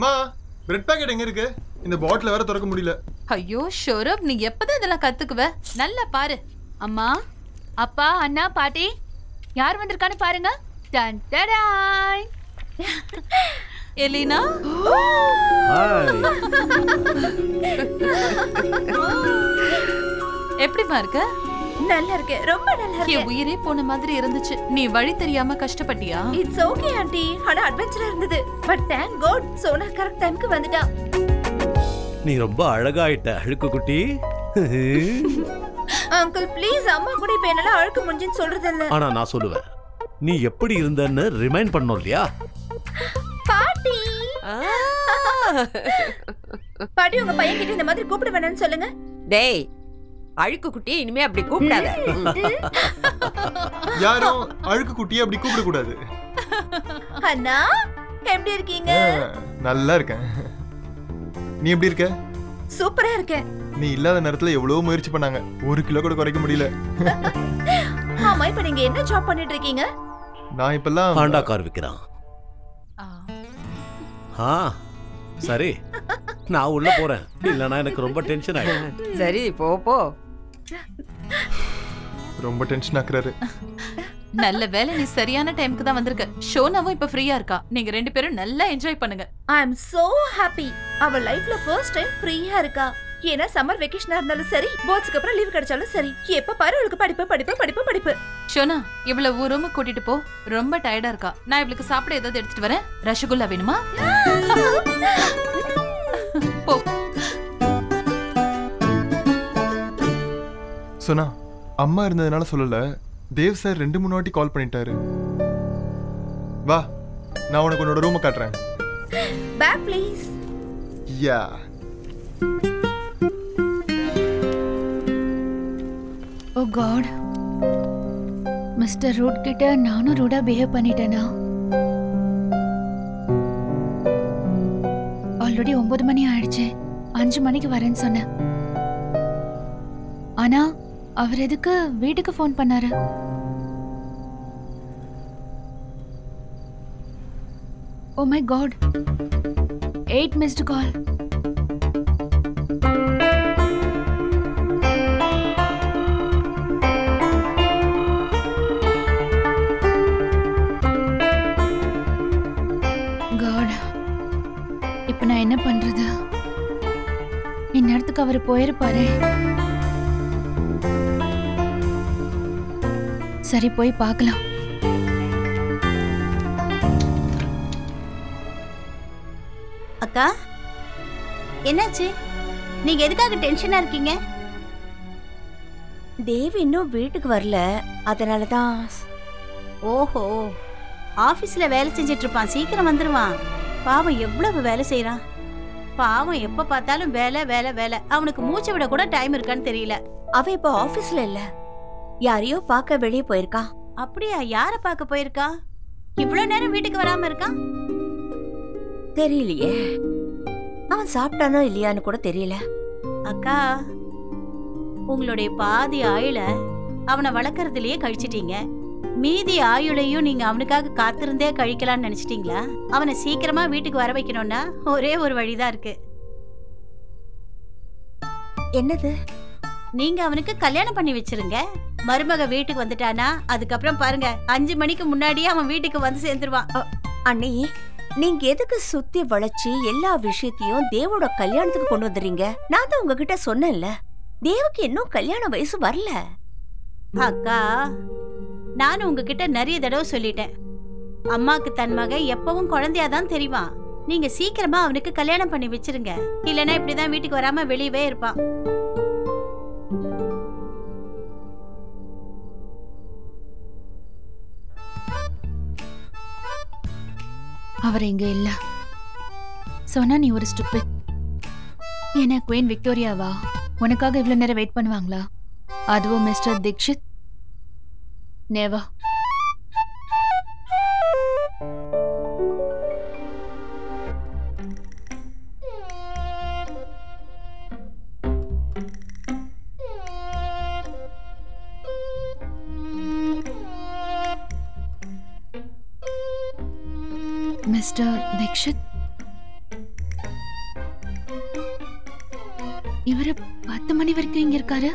அம்மா bread packet எங்க இருக்கு இந்த பாட்டில வேற திறக்க முடியல ஐயோ ஷோரப் நீ எப்பதான் இதெல்லாம் கத்துக்குவ நல்லா பாரு அம்மா அப்பா அண்ணா பாட்டி யார் வந்திருக்கான்னு பாருங்க டன் டடாய் எலினா எப்படிமா இருக்க நல்லா இருக்கு ரொம்ப நல்லா என் இருக்கு உயிரே போன மாதிரி இருந்துச்சு நீ வழி தெரியாம கஷ்டப்பட்டியா இட்ஸ் ஓகே ஆண்டி ஆனா அட்வென்ச்சரா இருந்தது but thank god Sona correct டைம்க்கு வந்துட்டா நீ ரொம்ப அழகாயிட்ட அழுக்கு குட்டி அங்கிள் ப்ளீஸ் அம்மா கூட இப்ப என்னால அழுக்க முடிஞ்சுன்னு சொல்றது இல்ல ஆனா நான் சொல்லுவேன் நீ எப்படி இருந்தன்னு ரிமைண்ட் பண்ணோம் இல்லையா பாட்டி பாட்டி உங்க பையன் கிட்ட இந்த மாதிரி கூப்பிட வேணாம்னு சொல்லுங்க டேய் அழுக்கு குட்டி இனிமே அப்படி கூப்பிடாத யாரும் அழுக்கு குட்டியை அப்படி கூப்பிட கூடாது அண்ணா எப்படி இருக்கீங்க நல்லா இருக்கேன் நீ எப்படி இருக்க சூப்பரா இருக்கேன் நீ இல்லாத நேரத்துல எவ்வளவு முயற்சி பண்ணாங்க ஒரு கிலோ கூட குறைக்க முடியல ஆமா இப்ப நீங்க என்ன ஜாப் பண்ணிட்டு இருக்கீங்க நான் இப்பெல்லாம் ஹாண்டா கார் விற்கிறான் ஆ. ஆ சரி நான் உள்ள போறேன் இல்லைன்னா எனக்கு ரொம்ப டென்ஷன் ஆயிடும் சரி போ போ ரொம்ப டென்ஷன் ஆக்குறாரு நல்ல வேலை நீ சரியான டைம்க்கு தான் வந்திருக்க ஷோனாவும் இப்ப ஃப்ரீயா இருக்கா நீங்க ரெண்டு பேரும் நல்லா என்ஜாய் பண்ணுங்க ஐ அம் சோ ஹாப்பி அவ லைஃப்ல ஃபர்ஸ்ட் டைம் ஃப்ரீயா இருக்கா ஏன்னா சம்மர் வெக்கேஷனா இருந்தாலும் சரி போர்ட்ஸ்க்கு அப்புறம் லீவ் கிடைச்சாலும் சரி எப்ப பாரு அவளுக்கு படிப்பு படிப்பு படிப்பு படிப்பு ஷோனா இவ்வளவு ரூமு கூட்டிட்டு போ ரொம்ப டயர்டா இருக்கா நான் இவளுக்கு சாப்பிட ஏதாவது எடுத்துட்டு வரேன் ரசகுல்லா வேணுமா போ சொன்னா அம்மா இருந்ததுனால சொல்லல தேவ் சார் ரெண்டு மூணு வாட்டி கால் பண்ணிட்டாரு வா நான் உனக்கு உன்னோட ரூமை காட்டுறேன் back please yeah oh god mister rude கிட்ட நானும் ரூடா பிஹேவ் பண்ணிட்டேனா ஆல்ரெடி ஒன்பது மணி ஆயிடுச்சு அஞ்சு மணிக்கு வரேன்னு சொன்னேன் ஆனா அவர் எதுக்கு வீட்டுக்கு ஃபோன் பண்ணாரு oh my god eight missed call god இப்போ நான் என்ன பண்றது இந்நேரத்துக்கு அவர் போயிருப்பாரே சரி போய் பார்க்கலாம் அக்கா என்னாச்சு நீங்க எதுக்காக டென்ஷனா இருக்கீங்க தேவ் இன்னும் வீட்டுக்கு வரல அதனால தான் ஓஹோ ஆபீஸ்ல வேலை செஞ்சுட்டு இருப்பான் சீக்கிரம் வந்துருவான் பாவம் எவ்வளவு வேலை செய்றான் பாவம் எப்ப பார்த்தாலும் வேலை வேலை வேலை அவனுக்கு மூச்சு விட கூட டைம் இருக்கான்னு தெரியல அவ இப்ப ஆபீஸ்ல இல்ல யாரையோ பார்க்க வெளியே போயிருக்கா அப்படியா யார பார்க்க போயிருக்கா இவ்வளவு நேரம் வீட்டுக்கு வராம இருக்கான் தெரியலையே அவன் சாப்பிட்டானோ இல்லையான்னு கூட தெரியல அக்கா உங்களுடைய பாதி ஆயுள அவனை வளர்க்கறதுலயே கழிச்சிட்டீங்க மீதி ஆயுளையும் நீங்க அவனுக்காக காத்திருந்தே கழிக்கலாம்னு நினைச்சிட்டீங்களா அவனை சீக்கிரமா வீட்டுக்கு வர வைக்கணும்னா ஒரே ஒரு வழிதான் இருக்கு என்னது நீங்க அவனுக்கு கல்யாணம் பண்ணி வச்சிருங்க மருமக வீட்டுக்கு வந்துட்டானா அதுக்கப்புறம் பாருங்க அஞ்சு மணிக்கு முன்னாடியே அவன் வீட்டுக்கு வந்து சேர்ந்துருவான் அண்ணி நீங்க எதுக்கு சுத்தி வளைச்சு எல்லா விஷயத்தையும் தேவோட கல்யாணத்துக்கு கொண்டு வந்துறீங்க நான் தான் உங்ககிட்ட சொன்னேன்ல தேவுக்கு இன்னும் கல்யாண வயசு வரல அக்கா நானும் உங்ககிட்ட நிறைய தடவை சொல்லிட்டேன் அம்மாக்கு தன் மகன் எப்பவும் குழந்தையாதான் தெரிவான் நீங்க சீக்கிரமா அவனுக்கு கல்யாணம் பண்ணி வச்சிருங்க இல்லனா இப்படிதான் வீட்டுக்கு வராம வெளியவே இருப்பான் அவர் இங்க இல்ல சொன்னா நீ ஒரு ஸ்டூபிட் என்ன குயின் விக்டோரியாவா உனக்காக இவ்வளவு நேரம் வெயிட் பண்ணுவாங்களா அதுவும் மிஸ்டர் தீக்ஷித் நேவா மிஸ்டர் தீக்ஷித் இவரு பத்து மணி வரைக்கும் இங்க இருக்காரு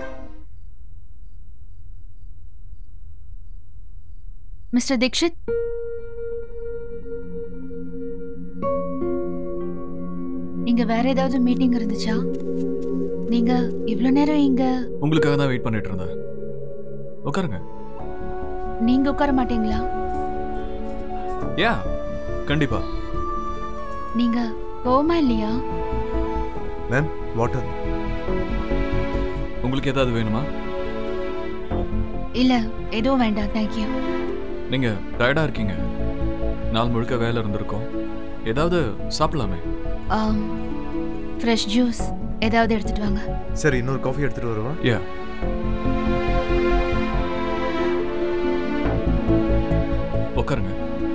மிஸ்டர் தீக்ஷித் இங்க வேற ஏதாவது மீட்டிங் இருந்துச்சா நீங்க இவ்ளோ நேரம் இங்க உங்களுக்காக தான் வெயிட் பண்ணிட்டு இருந்தேன் உட்காருங்க நீங்க உட்கார மாட்டீங்களா யா கண்டிப்பா நீங்க கோவமா இல்லையா மேம் வாட்டர் உங்களுக்கு ஏதாவது வேணுமா இல்ல எதுவும் வேண்டாம் தேங்க்யூ நீங்க டயர்டா இருக்கீங்க நாள் முழுக்க வேலை இருந்திருக்கும் ஏதாவது சாப்பிடலாமே ஃப்ரெஷ் ஜூஸ் ஏதாவது எடுத்துட்டு வாங்க சரி இன்னொரு காஃபி எடுத்துட்டு வருவா யா உட்காருங்க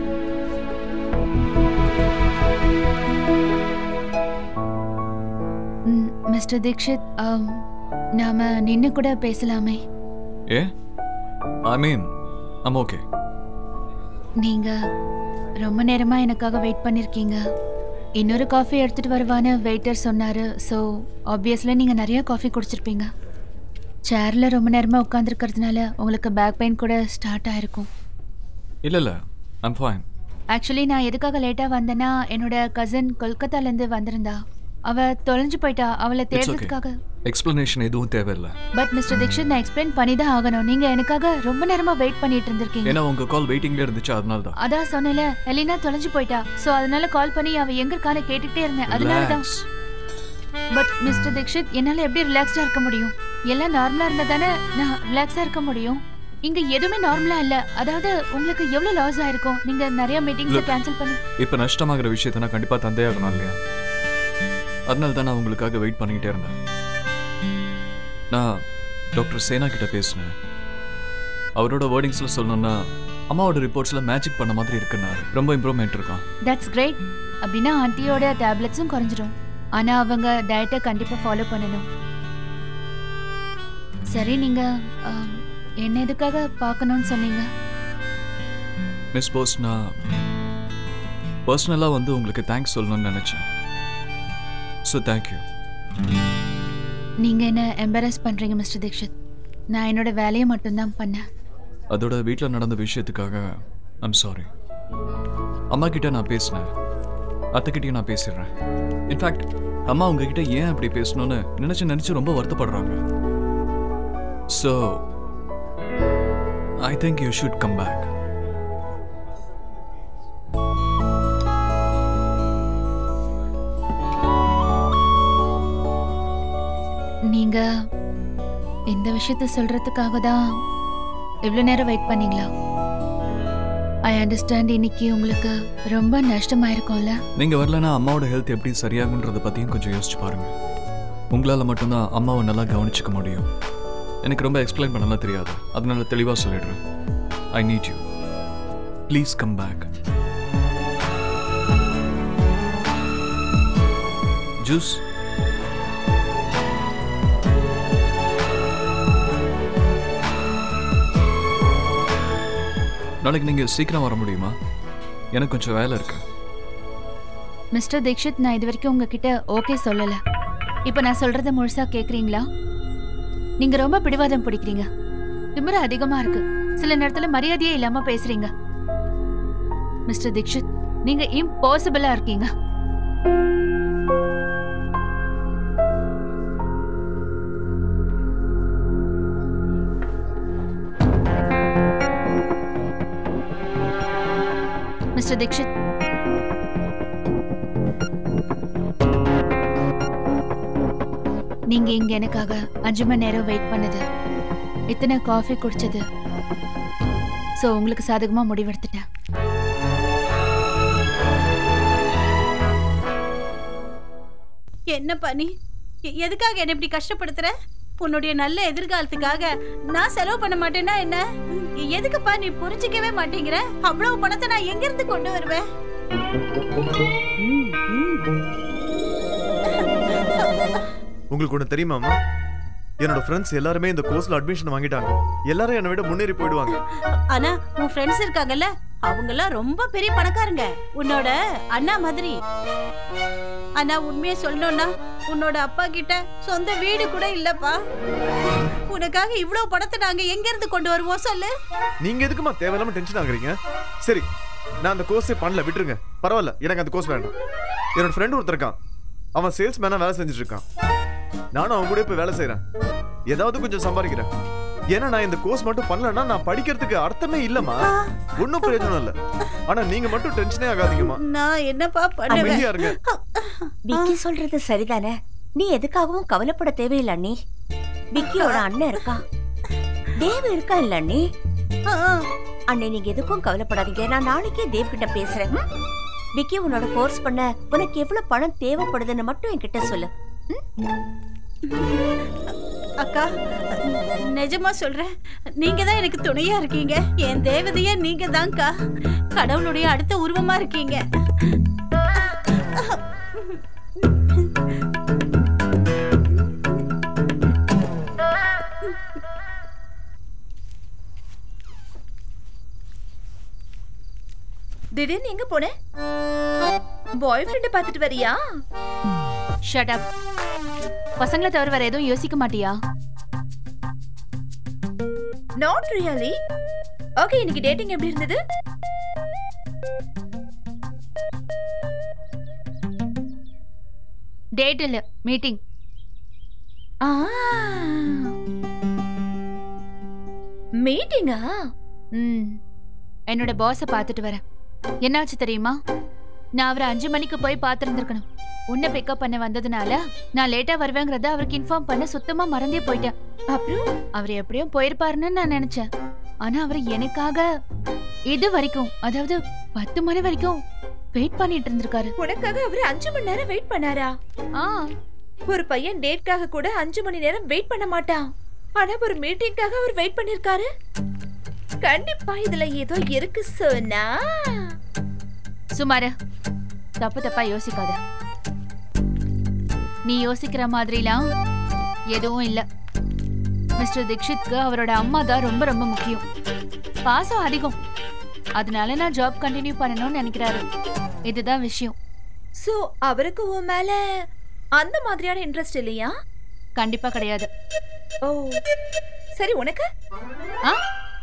ம், மிஸ்டர் தீக்ஷித் ஆம், நாம நின்னு கூட பேசலாமே ஏ ஐ மீன் ஐம் ஓகே நீங்க ரொம்ப நேரமா எனக்காக வெயிட் பண்ணிருக்கீங்க இன்னொரு காஃபி எடுத்துட்டு வருவான்னு வெயிட்டர் சொன்னாரு ஸோ ஆப்வியஸ்லி நீங்க நிறைய காஃபி குடிச்சிருப்பீங்க சேர்ல ரொம்ப நேரமா உட்காந்துருக்கிறதுனால உங்களுக்கு பேக் பெயின் கூட ஸ்டார்ட் ஆயிருக்கும் இல்ல இல்ல ஐம் ஃபைன் ஆக்சுவலி நான் எதுக்காக லேட்டா வந்தேன்னா என்னோட கசின் கொல்கத்தால இருந்து வந்திருந்தா அவ தொலைஞ்சு போயிட்டா அவளை It's okay. தேடுறதுக்காக எக்ஸ்பிளனேஷன் எதுவும் தேவையில்லை பட் மிஸ்டர் தீக்ஷித் நான் எக்ஸ்பிளைன் பண்ணி தான் ஆகணும் நீங்க எனக்காக ரொம்ப நேரமா வெயிட் பண்ணிட்டு இருந்திருக்கீங்க ஏன்னா உங்க கால் வெயிட்டிங்ல இருந்துச்சு அதனால தான் அதான் சொன்னல எலினா தொலைஞ்சு போயிட்டா சோ அதனால கால் பண்ணி அவ எங்க இருக்கான்னு கேட்டுட்டே இருந்தேன் அதனால தான் Relax. பட் மிஸ்டர் தீக்ஷித் என்னால எப்படி ரிலாக்ஸ்டா இருக்க முடியும் எல்லாம் நார்மலா இருந்தா தானே நான் ரிலாக்ஸா இருக்க முடியும் இங்க எதுவுமே நார்மலா இல்ல அதாவது உங்களுக்கு எவ்வளவு லாஸ் ஆயிருக்கும் நீங்க நிறைய மீட்டிங்ஸ் Look. கேன்சல் பண்ணி இப்ப நஷ்டமாகிற விஷயத்த நான் கண்டிப்பா தந்தே ஆகணும் இல்லையா அதனால தான் நான் உங்களுக்காக வெயிட் பண்ணிக்கிட்டே இருந்தேன் நான் டாக்டர் சேனா கிட்ட பேசினேன் அவரோட வேர்டிங்ஸ்ல சொல்லணும்னா அம்மாவோட ரிப்போர்ட்ஸ்ல மேஜிக் பண்ண மாதிரி இருக்குன்னாரு ரொம்ப இம்ப்ரூவ்மெண்ட் இருக்கான் தட்ஸ் கிரேட் அப்படின்னா ஆண்டியோட டேப்லெட்ஸும் குறைஞ்சிரும் ஆனா அவங்க டயட்டை கண்டிப்பா ஃபாலோ பண்ணணும் சரி நீங்க ஆம், என்ன எதுக்காக பார்க்கணும்னு சொன்னீங்க மிஸ் போஸ் நான் பர்சனலாக வந்து உங்களுக்கு தேங்க்ஸ் சொல்லணும்னு நினச்சேன் ஸோ தேங்க்யூ நீங்க என்ன எம்பரஸ் பண்றீங்க மிஸ்டர் தீக்ஷித் நான் என்னோட வேலையை மட்டும்தான் பண்ணேன் அதோட வீட்டில் நடந்த விஷயத்துக்காக ஐம் சாரி அம்மா கிட்ட நான் பேசினேன் அத்தைக்கிட்டையும் நான் பேசிடுறேன் இன்ஃபேக்ட் அம்மா உங்ககிட்ட ஏன் அப்படி பேசணும்னு நினச்சி நினச்சி ரொம்ப வருத்தப்படுறாங்க so I think you should come back நீங்க இந்த விஷயத்த சொல்றதுக்காக தான் இவ்வளோ நேரம் வெயிட் பண்ணீங்களா ஐ அண்டர்ஸ்டாண்ட் இன்னைக்கு உங்களுக்கு ரொம்ப நஷ்டமாயிருக்கும்ல நீங்கள் வரலனா அம்மாவோட ஹெல்த் எப்படி சரியாகுன்றத பற்றியும் கொஞ்சம் யோசிச்சு பாருங்க உங்களால் மட்டும்தான் அம்மாவை நல்லா கவனிச்சுக்க முடியும் எனக்கு ரொம்ப எக்ஸ்பிளைன் பண்ணலாம் தெரியாது அதனால தெளிவாக சொல்லிடுறேன் I need you please come back ஜூஸ் நாளைக்கு நீங்கள் சீக்கிரம் வர முடியுமா எனக்கு கொஞ்சம் வேலை இருக்கு மிஸ்டர் தீக்ஷித் நான் இது வரைக்கும் உங்ககிட்ட ஓகே சொல்லல இப்போ நான் சொல்றத முழுசா கேக்குறீங்களா நீங்க ரொம்ப பிடிவாதம் பிடிக்கிறீங்க திமிரு அதிகமா இருக்கு சில நேரத்துல மரியாதையே இல்லாம பேசுறீங்க மிஸ்டர் தீக்ஷித் நீங்க இம்பாசிபிளா இருக்கீங்க மிஸ்டர் தீக்ஷித் நீங்க இங்க எனக்காக அஞ்சு மணி நேரம் வெயிட் பண்ணது இத்தனை காஃபி குடிச்சது சோ உங்களுக்கு சாதகமா முடிவெடுத்துட்டேன் என்ன பண்ணி எ- எதுக்காக என்ன இப்படி கஷ்டப்படுத்துற உன்னுடைய நல்ல எதிர்காலத்துக்காக நான் செலவு பண்ண மாட்டேன்னா என்ன ம், எதுக்குப்பா நீ புரிஞ்சிக்கவே மாட்டேங்கிற அவ்வளவு பணத்தை நான் எங்க இருந்து கொண்டு வருவேன் உங்களுக்கு ஒன்று தெரியுமாமா என்னோட ஃப்ரெண்ட்ஸ் எல்லாருமே இந்த கோர்ஸ்ல அட்மிஷன் வாங்கிட்டாங்க எல்லாரும் என்னை விட முன்னேறி போயிடுவாங்க ஆனா உன் ஃப்ரெண்ட்ஸ் இருக்காங்கல்ல அவங்கெல்லாம் ரொம்ப பெரிய பணக்காரங்க உன்னோட அண்ணா மாதிரி ஆனா உண்மையை சொல்லணும்னா உன்னோட அப்பா கிட்ட சொந்த வீடு கூட இல்லப்பா உனக்காக இவ்வளவு பணத்தை நாங்க எங்க இருந்து கொண்டு வருவோம் சொல்லு நீங்க எதுக்குமா தேவையில்லாம டென்ஷன் ஆகுறீங்க சரி நான் அந்த கோர்ஸே பண்ணல விட்டுருங்க பரவாயில்ல எனக்கு அந்த கோர்ஸ் வேண்டாம் என்னோட ஃப்ரெண்ட் ஒருத்தர் இருக்கான் அவன் சேல்ஸ் மேனா வேலை செஞ்சுட்டு இருக்கான் நானும் அவன் கூட இப்ப வேலை செய்றேன் ஏதாவது கொஞ்சம் சம்பாதிக்கிறேன் ஏன்னா நான் இந்த கோர்ஸ் மட்டும் பண்ணலன்னா நான் படிக்கிறதுக்கு அர்த்தமே இல்லம்மா ஒன்றும் பிரயோஜனம் இல்ல ஆனா நீங்க மட்டும் டென்ஷனே ஆகாதீங்கம்மா நான் என்னப்பா பண்ணுவேன் அமைதியா இருங்க விக்கி சொல்றது சரிதானே நீ எதுக்காகவும் கவலைப்பட தேவையில்லை அண்ணி விக்கியோட அண்ணன் இருக்கான் தேவ் இருக்கா இல்ல அண்ணி ஆ, ஆ. அண்ணே நீங்க எதுக்கும் கவலைப்படாதீங்க நான் நாளைக்கே தேவ் கிட்ட பேசுறேன் ம்? விக்கி உன்னோட கோர்ஸ் பண்ண உனக்கு எவ்வளவு பணம் தேவைப்படுதுன்னு மட்டும் என்கிட்ட சொல்லு அக்கா நிஜமா சொல்றேன் நீங்க தான் எனக்கு துணையா இருக்கீங்க என் தேவதையே நீங்க தான்க்கா கடவுளுடைய அடுத்த உருவமா இருக்கீங்க திடீர்னு எங்க போன பாய் ஃப்ரெண்ட பாத்துட்டு வரியா ஷட் அப் பசங்களை தவிர வேற எதுவும் யோசிக்க மாட்டியா நாட் ரியலி ஓகே இன்னைக்கு டேட்டிங் எப்படி இருந்தது டேட் இல்ல மீட்டிங் ஆ மீட்டிங்கா ம் என்னோட பாஸை பார்த்துட்டு வரேன் என்னாச்சு தெரியுமா நான் அவரை அஞ்சு மணிக்கு போய் பார்த்துருந்துருக்கணும் உன்னை பிக்கப் பண்ண வந்ததுனால நான் லேட்டா வருவேங்கிறத அவருக்கு இன்ஃபார்ம் பண்ண சுத்தமா மறந்தே போயிட்டேன் அப்புறம் அவர் எப்படியும் போயிருப்பாருன்னு நான் நினைச்சேன் ஆனா அவர் எனக்காக இது வரைக்கும் அதாவது பத்து மணி வரைக்கும் வெயிட் பண்ணிட்டு இருந்திருக்காரு உனக்காக அவர் அஞ்சு மணி நேரம் வெயிட் பண்ணாரா ஆ ஒரு பையன் டேட்காக கூட அஞ்சு மணி நேரம் வெயிட் பண்ண மாட்டான் ஆனா ஒரு மீட்டிங்காக அவர் வெயிட் பண்ணிருக்காரு கண்டிப்பா இதுல ஏதோ இருக்கு சொன்னா சுமாரு தப்பு தப்பா யோசிக்காத நீ யோசிக்கிற மாதிரிலாம் எதுவும் இல்ல மிஸ்டர் தீக்ஷித்க்கு அவரோட அம்மா தான் ரொம்ப ரொம்ப முக்கியம் பாசம் அதிகம் அதனால நான் ஜாப் கண்டினியூ பண்ணணும்னு நினைக்கிறாரு இதுதான் விஷயம் சோ அவருக்கு உன் மேல அந்த மாதிரியான இன்ட்ரெஸ்ட் இல்லையா கண்டிப்பா கிடையாது ஓ சரி உனக்கு ஆ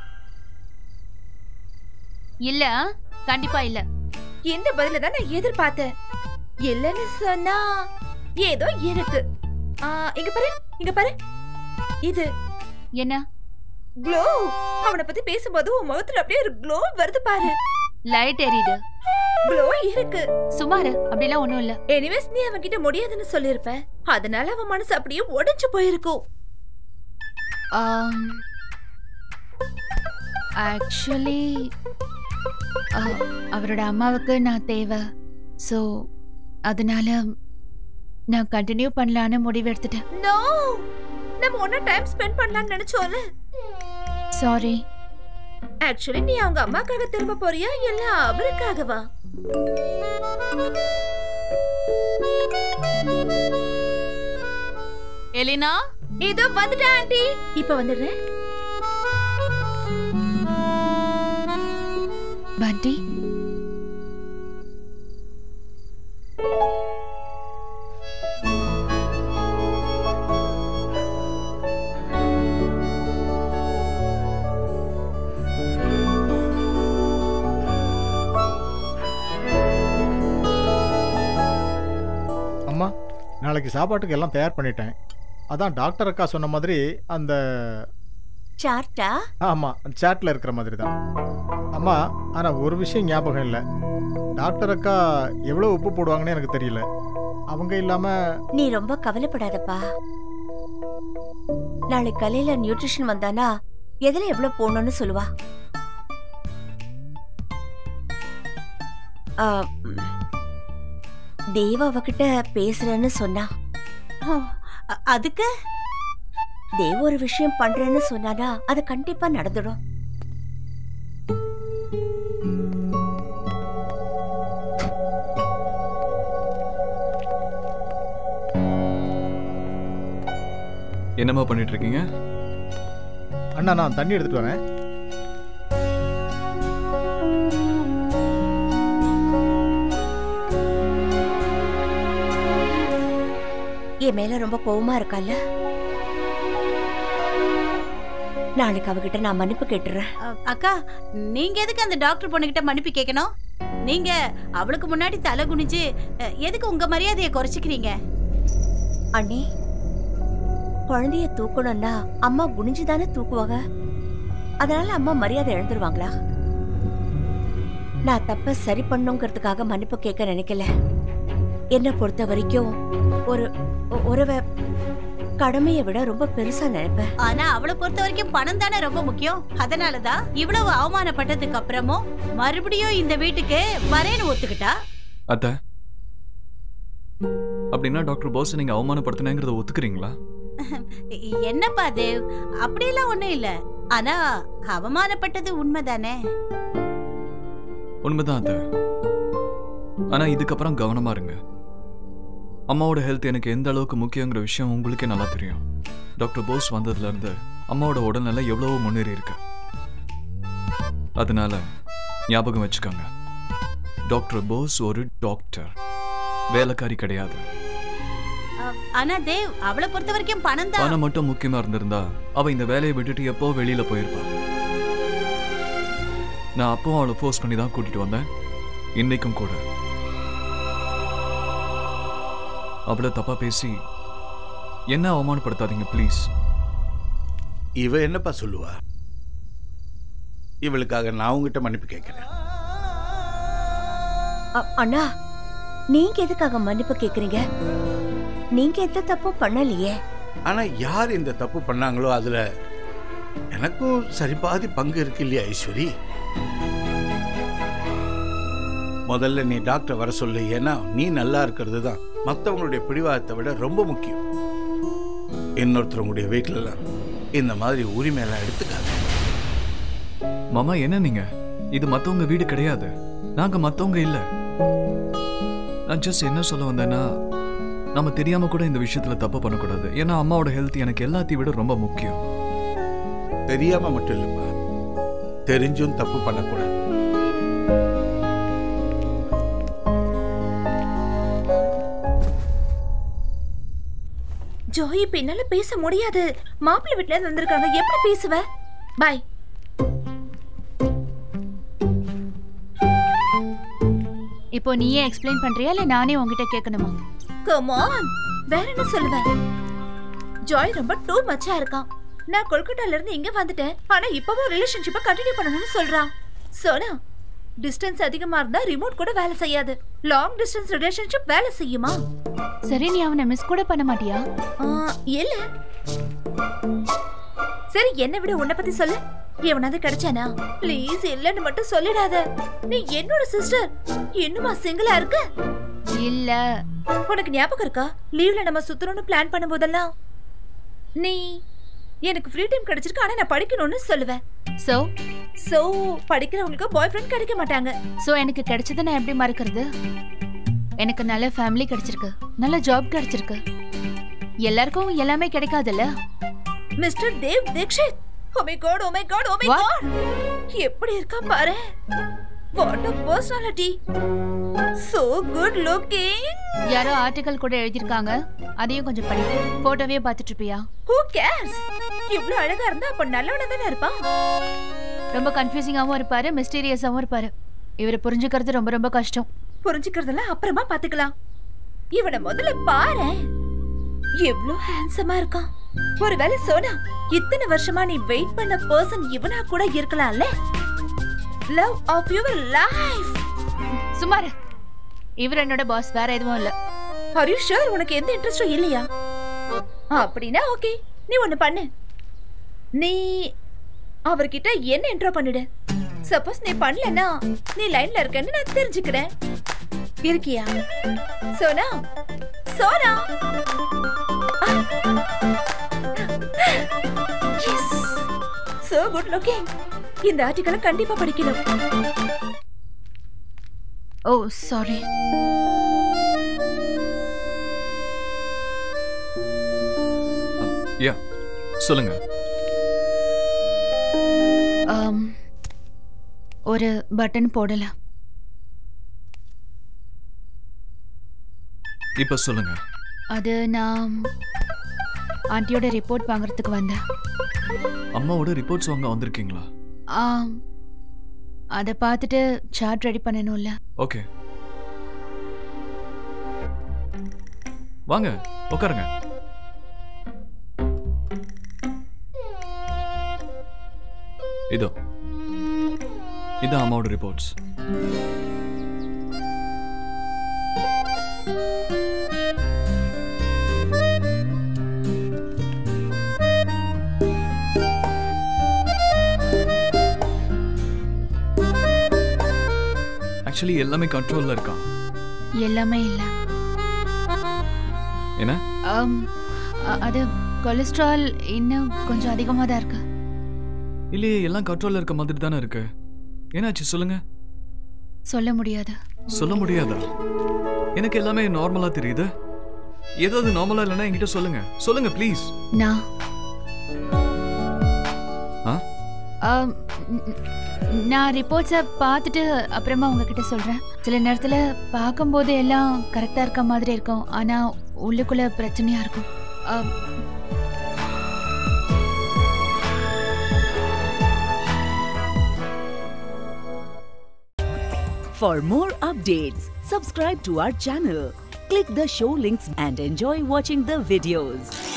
இல்ல கண்டிப்பா இல்ல இந்த பதில தான் நான் எதிர்பார்த்தேன் இல்லைன்னு சொன்னா ஏதோ இருக்கு ஆ, இங்க பாரு இங்க பாரு இது என்ன க்ளோ அவனை பத்தி பேசும்போது உன் முகத்துல அப்படியே ஒரு க்ளோ வருது பாரு லைட் எரியுது க்ளோ இருக்கு சுமாரு அப்படிலாம் ஒண்ணும் இல்ல எனிவேஸ் நீ அவன் கிட்ட முடியாதுன்னு சொல்லிருப்ப அதனால அவன் மனசு அப்படியே உடைஞ்சு போயிருக்கும் ஆக்சுவலி அவரோட அம்மாவுக்கு நான் தேவை ஸோ அதனால நான் கண்டினியூ பண்ணலான்னு முடிவு எடுத்துட்டேன் நோ நம்ம ஒன்னா டைம் ஸ்பெண்ட் பண்ணலாம்னு நினைச்சோம்ல சாரி ஆக்சுவலி நீ அவங்க அம்மாக்காக திரும்ப போறியா இல்ல அவருக்காகவா எலினா இதோ வந்துட்டேன் ஆண்டி இப்ப வந்துடுறேன் பண்டி அம்மா நாளைக்கு சாப்பாட்டுக்கு எல்லாம் தயார் பண்ணிட்டேன் அதான் டாக்டர் அக்கா சொன்ன மாதிரி அந்த சார்ட்டா ஆமாம் சேட்டில் இருக்கிற மாதிரி தான் அம்மா ஆனால் ஒரு விஷயம் ஞாபகம் இல்லை டாக்டர் அக்கா எவ்வளோ உப்பு போடுவாங்கன்னு எனக்கு தெரியல அவங்க இல்லாமல் நீ ரொம்ப கவலைப்படாதப்பா நாளைக்கு காலையில நியூட்ரிஷன் வந்தானா எதுல எவ்வளவு போடணும்னு சொல்லுவா ஆ, ம். தேவா அவகிட்ட பேசுறேன்னு சொன்னா ஓ, அ- அதுக்கு தேவ் ஒரு விஷயம் பண்றேன்னு சொன்னானா அது கண்டிப்பா நடந்துடும் என்னம்மா பண்ணிட்டு இருக்கீங்க அண்ணா நான் தண்ணி எடுத்துட்டு வரேன் என் மேல ரொம்ப கோவமா இருக்கால நாளைக்கு அவகிட்ட நான் மன்னிப்பு கேட்டுறேன் அ, அக்கா நீங்க எதுக்கு அந்த டாக்டர் பொண்ணுகிட்ட மன்னிப்பு கேட்கணும் நீங்க அவளுக்கு முன்னாடி தலை குனிஞ்சு அ, எதுக்கு உங்க மரியாதையை குறைச்சிக்கிறீங்க அண்ணி குழந்தைய தூக்கணும்னா அம்மா குனிஞ்சு தானே தூக்குவாங்க அதனால அம்மா மரியாதை இழந்துருவாங்களா நான் தப்ப சரி பண்ணுங்கிறதுக்காக மன்னிப்பு கேட்க நினைக்கல என்னை பொறுத்த வரைக்கும் ஒரு ஒ- உறவை கடமையை விட ரொம்ப பெருசா நினைப்பேன் ஆனா அவளை பொறுத்த வரைக்கும் பணம் தானே ரொம்ப முக்கியம் அதனாலதான் இவ்வளவு அவமானப்பட்டதுக்கு அப்புறமும் மறுபடியும் இந்த வீட்டுக்கு வரேன்னு ஒத்துக்கிட்டா அத்தை அப்படின்னா டாக்டர் போஸ் நீங்க அவமானப்படுத்தினேங்கிறத ஒத்துக்கிறீங்களா எ- என்னப்பா தேவ் அப்படியெல்லாம் ஒண்ணும் இல்ல ஆனா அவமானப்பட்டது உண்மைதானே உண்மைதான் அத்தை ஆனா இதுக்கப்புறம் கவனமா இருங்க அம்மாவோட ஹெல்த் எனக்கு எந்த அளவுக்கு முக்கியங்கிற விஷயம் உங்களுக்கே நல்லா தெரியும் டாக்டர் போஸ் வந்ததுல இருந்து அம்மாவோட உடல்நிலை எவ்வளவோ முன்னேறி இருக்கு அதனால ஞாபகம் வச்சுக்கோங்க டாக்டர் போஸ் ஒரு டாக்டர் வேலைக்காரி கிடையாது அ- ஆனா தேவ் அவளை பொறுத்த வரைக்கும் பணம் தான் பணம் மட்டும் முக்கியமா இருந்திருந்தா அவ இந்த வேலையை விட்டுட்டு எப்போ வெளியில போயிருப்பா நான் அப்போ அவளை ஃபோர்ஸ் பண்ணி தான் கூட்டிட்டு வந்தேன் இன்னைக்கும் கூட அவளை தப்பா பேசி என்ன அவமானப்படுத்தாதீங்க ப்ளீஸ் இவ என்னப்பா சொல்லுவா இவளுக்காக நான் உங்ககிட்ட மன்னிப்பு கேட்கிறேன் அ- அண்ணா நீங்க எதுக்காக மன்னிப்பு கேக்குறீங்க நீங்க எந்த தப்பும் பண்ணலையே ஆனா யார் இந்த தப்பு பண்ணாங்களோ அதுல எனக்கும் சரிபாதி பங்கு இருக்கு இல்லையா ஐஸ்வரி முதல்ல நீ டாக்டர் வர சொல்லு ஏன்னா நீ நல்லா இருக்கிறது தான் மற்றவங்களுடைய பிடிவாதத்தை விட ரொம்ப முக்கியம் இன்னொருத்தவங்களுடைய வீட்டிலலாம் இந்த மாதிரி உரிமையெல்லாம் எடுத்துக்காத மாமா என்ன நீங்க இது மத்தவங்க வீடு கிடையாது நாங்க மத்தவங்க இல்ல நான் ஜஸ்ட் என்ன சொல்ல வந்தேன்னா நம்ம தெரியாம கூட இந்த விஷயத்துல தப்பு பண்ணக்கூடாது ஏன்னா அம்மாவோட ஹெல்த் எனக்கு எல்லாத்தையும் விட ரொம்ப முக்கியம் தெரியாம மட்டும் இல்லப்பா தெரிஞ்சும் தப்பு பண்ணக்கூடாது ஜோய் இப்ப என்னால பேச முடியாது மாப்பிள்ளை வீட்ல இருந்து வந்திருக்காங்க எப்படி பேசுவ பாய் இப்போ நீயே எக்ஸ்பிளைன் பண்றியா இல்ல நானே உன்கிட்ட கேட்கணுமா கம் ஆன் வேற என்ன சொல்லுவேன் ஜாய் ரொம்ப டூ மச்சா இருக்கான் நான் கொல்கட்டால இருந்து இங்க வந்துட்டேன் ஆனா இப்பவும் ரிலேஷன்ஷிப்பை கண்டினியூ பண்ணணும்னு சொல்றான் சோனா டிஸ்டன்ஸ் அதிகமா இருந்தா ரிமோட் கூட வேலை செய்யாது லாங் டிஸ்டன்ஸ் ரிலேஷன்ஷிப் வேலை செய்யுமா சரி நீ அவனை மிஸ் கூட பண்ண மாட்டியா ஆ, இல்ல சரி என்னை விட உன்னை பத்தி சொல்லு எவனாவது கிடைச்சானா ப்ளீஸ் இல்லன்னு மட்டும் சொல்லிடாத நீ என்னோட சிஸ்டர் இன்னுமா சிங்கிளா இருக்க இல்ல உனக்கு ஞாபகம் இருக்கா லீவ்ல நம்ம சுத்தணும்னு பிளான் பண்ணும்போதெல்லாம் நீ எனக்கு ஃப்ரீ டைம் கிடைச்சிருக்கு ஆனா நான் படிக்கணும்னு சொல்லுவேன் சோ சோ படிக்கிறவங்களுக்கு பாய் ஃப்ரெண்ட் கிடைக்க மாட்டாங்க சோ எனக்கு கிடைச்சதை நான் எப்படி மறக்கிறது எனக்கு நல்ல ஃபேமிலி கிடைச்சிருக்கு நல்ல ஜாப் கிடைச்சிருக்கு எல்லாருக்கும் எல்லாமே கிடைக்காதுல்ல mister Dev Dikshit oh my god oh my god oh my What? God எப்படி இருக்கா பாரு what a personality so good looking யாரோ ஆர்டிகல் கூட எழுதியிருக்காங்க அதையும் கொஞ்சம் படி போட்டோவே பார்த்துட்டு இருப்பியா ஹூ கேர்ஸ் இவ்ளோ அழகா இருந்தா அப்ப நல்லவனா தானே இருப்பான் ரொம்ப கன்ஃபியூசிங்காவும் இருப்பாரு மிஸ்டீரியஸாவும் இருப்பாரு இவரை புரிஞ்சுக்கிறது ரொம்ப ரொம்ப கஷ்டம் புரிஞ்சுக்கிறதெல்லாம் அப்புறமா பாத்துக்கலாம் இவனை முதல்ல பாரு எவ்ளோ ஹேண்ட்ஸமா இருக்கான் ஒருவேளை சோனா இத்தனை வருஷமா நீ வெயிட் பண்ண பர்சன் இவனா கூட இருக்கலாம்ல லவ் ஆஃப் யுவர் லைஃப் சுமார் இவர் என்னோட பாஸ் வேற எதுவும் இல்ல ஆர் யூ ஷூர் உனக்கு எந்த இன்ட்ரெஸ்டும் இல்லையா அப்படின்னா ஓகே நீ ஒண்ணு பண்ணு நீ அவர்கிட்ட என்ன இன்ட்ரோ பண்ணிடு சப்போஸ் நீ பண்ணலனா நீ லைன்ல இருக்கன்னு நான் தெரிஞ்சுக்கிறேன் இருக்கியா Sona Sona yes so good looking இந்த ஆர்டிக்கலை கண்டிப்பா படிக்கணும் ஓ சாரி யா சொல்லுங்க ஒரு பட்டன் போடல இப்ப சொல்லுங்க அது நான் ஆண்டியோட ரிப்போர்ட் வாங்குறதுக்கு வந்தேன் அம்மாவோட ரிப்போர்ட்ஸ் வாங்க வந்திருக்கீங்களா ஆ அதை பார்த்துட்டு சார்ட் ரெடி பண்ணணும்ல ஓகே வாங்க உட்காருங்க இதோ இதான் அம்மாவோட ரிப்போர்ட்ஸ் ஆக்சுவலி எல்லாமே கண்ட்ரோல்ல இருக்கான் எல்லாமே இல்லை என்ன ஆம், அ- அது கொலஸ்ட்ரால் இன்னும் கொஞ்சம் அதிகமாக தான் இருக்கு இல்லையே எல்லாம் கண்ட்ரோல்ல இருக்க மாதிரி தானே இருக்கு என்னாச்சு சொல்லுங்க சொல்ல முடியாது சொல்ல முடியாதா எனக்கு எல்லாமே நார்மலா தெரியுது ஏதாவது நார்மலா இல்லைன்னா என்கிட்ட சொல்லுங்க சொல்லுங்க ப்ளீஸ் நான் ஆ ஆம், ந- ந- நான் ரிப்போர்ட்ஸை பார்த்துட்டு அப்புறமா உங்ககிட்ட சொல்கிறேன் சில நேரத்தில் பார்க்கும்போது எல்லாம் கரெக்டாக இருக்க மாதிரி இருக்கும் ஆனால் உள்ளுக்குள்ளே பிரச்சனையாக இருக்கும் ஆம், For more updates, subscribe to our channel, click the show links and enjoy watching the videos.